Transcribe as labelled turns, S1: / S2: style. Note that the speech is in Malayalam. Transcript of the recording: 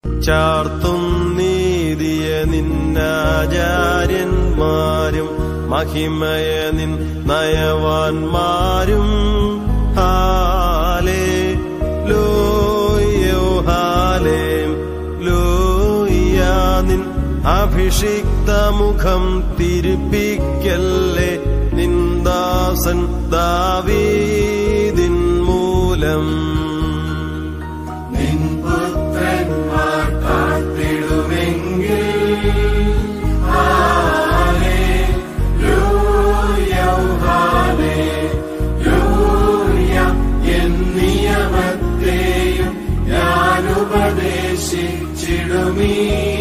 S1: ചാർത്തും നീതിയ നിന്നാചാര്യന്മാരും മഹിമയ നിൻ നയവാന്മാരും ഹാലേ ലോയോ ഹാലേ ലോയ നിൻ അഭിഷിക്ത മുഖം തിരുപ്പിക്കല്ലേ നിന്ദാസൻ ദാവീദിൻ മൂലം
S2: നിൻ പുത്രന്മാർ കാത്തിടുമെങ്കിൽ നിയമത്തെയും ഞാൻ ഉപദേശിച്ചിടുമീ